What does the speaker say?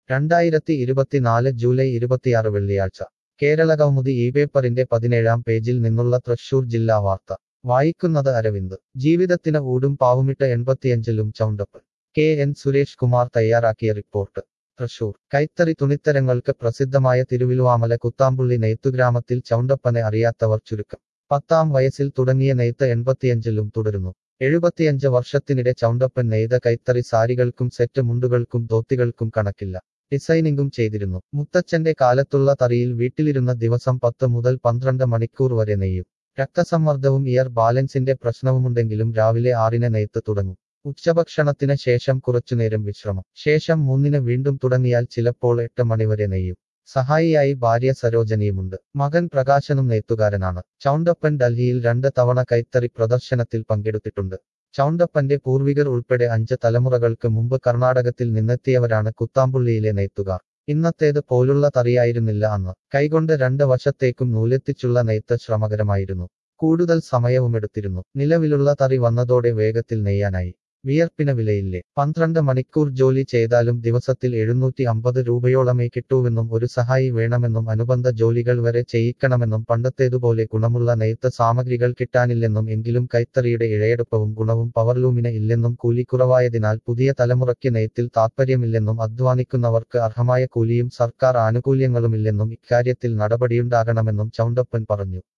രണ്ടായിരത്തി ഇരുപത്തിനാല് ജൂലൈ ഇരുപത്തിയാറ് വെള്ളിയാഴ്ച കേരള കൗമുദി ഈ പേപ്പറിന്റെ പതിനേഴാം പേജിൽ നിന്നുള്ള തൃശൂർ ജില്ലാ വാർത്ത വായിക്കുന്നത് അരവിന്ദ് ജീവിതത്തിന് ഊടും പാവുമിട്ട എൺപത്തിയഞ്ചിലും ചൗണ്ടപ്പൻ കെ എൻ സുരേഷ് കുമാർ തയ്യാറാക്കിയ റിപ്പോർട്ട് തൃശൂർ കൈത്തറി തുണിത്തരങ്ങൾക്ക് പ്രസിദ്ധമായ തിരുവിലുവാമല കുത്താമ്പുള്ളി നെയ്ത്തുഗ്രാമത്തിൽ ചൗണ്ടപ്പനെ അറിയാത്തവർ ചുരുക്കം പത്താം വയസ്സിൽ തുടങ്ങിയ നെയ്ത്ത് എൺപത്തിയഞ്ചിലും തുടരുന്നു എഴുപത്തിയഞ്ച് വർഷത്തിനിടെ ചൗണ്ടപ്പൻ നെയ്ത കൈത്തറി സാരികൾക്കും സെറ്റ് മുണ്ടുകൾക്കും ധോത്തികൾക്കും കണക്കില്ല ഡിസൈനിങ്ങും ചെയ്തിരുന്നു മുത്തച്ഛന്റെ കാലത്തുള്ള തറിയിൽ വീട്ടിലിരുന്ന ദിവസം പത്ത് മുതൽ പന്ത്രണ്ട് മണിക്കൂർ വരെ നെയ്യും രക്തസമ്മർദ്ദവും ഇയർ ബാലൻസിന്റെ പ്രശ്നവുമുണ്ടെങ്കിലും രാവിലെ ആറിന് നെയ്ത്ത് തുടങ്ങും ഉച്ചഭക്ഷണത്തിന് ശേഷം കുറച്ചുനേരം വിശ്രമം ശേഷം മൂന്നിന് വീണ്ടും തുടങ്ങിയാൽ ചിലപ്പോൾ എട്ട് മണിവരെ നെയ്യും സഹായിയായി ഭാര്യ സരോജനിയുമുണ്ട് മകൻ പ്രകാശനും നെയ്ത്തുകാരനാണ് ചൗണ്ടപ്പൻ ഡൽഹിയിൽ രണ്ട് തവണ കൈത്തറി പ്രദർശനത്തിൽ പങ്കെടുത്തിട്ടുണ്ട് ചൗണ്ടപ്പന്റെ പൂർവികർ ഉൾപ്പെടെ അഞ്ച് തലമുറകൾക്ക് മുമ്പ് കർണാടകത്തിൽ നിന്നെത്തിയവരാണ് കുത്താമ്പുള്ളിയിലെ നെയ്ത്തുകാർ ഇന്നത്തേത് പോലുള്ള തറിയായിരുന്നില്ല അന്ന് കൈകൊണ്ട് രണ്ട് വശത്തേക്കും നൂലെത്തിച്ചുള്ള നെയ്ത്ത് ശ്രമകരമായിരുന്നു കൂടുതൽ സമയവുമെടുത്തിരുന്നു നിലവിലുള്ള തറി വന്നതോടെ വേഗത്തിൽ നെയ്യാനായി വിയർപ്പിന് വിലയില്ലേ പന്ത്രണ്ട് മണിക്കൂർ ജോലി ചെയ്താലും ദിവസത്തിൽ എഴുന്നൂറ്റി അമ്പത് രൂപയോളമേ കിട്ടൂവെന്നും ഒരു സഹായി വേണമെന്നും അനുബന്ധ ജോലികൾ വരെ ചെയ്യിക്കണമെന്നും പണ്ടത്തേതുപോലെ ഗുണമുള്ള നെയ്ത്ത് സാമഗ്രികൾ കിട്ടാനില്ലെന്നും എങ്കിലും കൈത്തറിയുടെ ഇഴയെടുപ്പവും ഗുണവും പവർലൂമിന് ഇല്ലെന്നും കൂലി കുറവായതിനാൽ പുതിയ തലമുറയ്ക്ക് നെയ്ത്തിൽ താത്പര്യമില്ലെന്നും അധ്വാനിക്കുന്നവർക്ക് അർഹമായ കൂലിയും സർക്കാർ ആനുകൂല്യങ്ങളുമില്ലെന്നും ഇക്കാര്യത്തിൽ നടപടിയുണ്ടാകണമെന്നും ചൗണ്ടപ്പൻ പറഞ്ഞു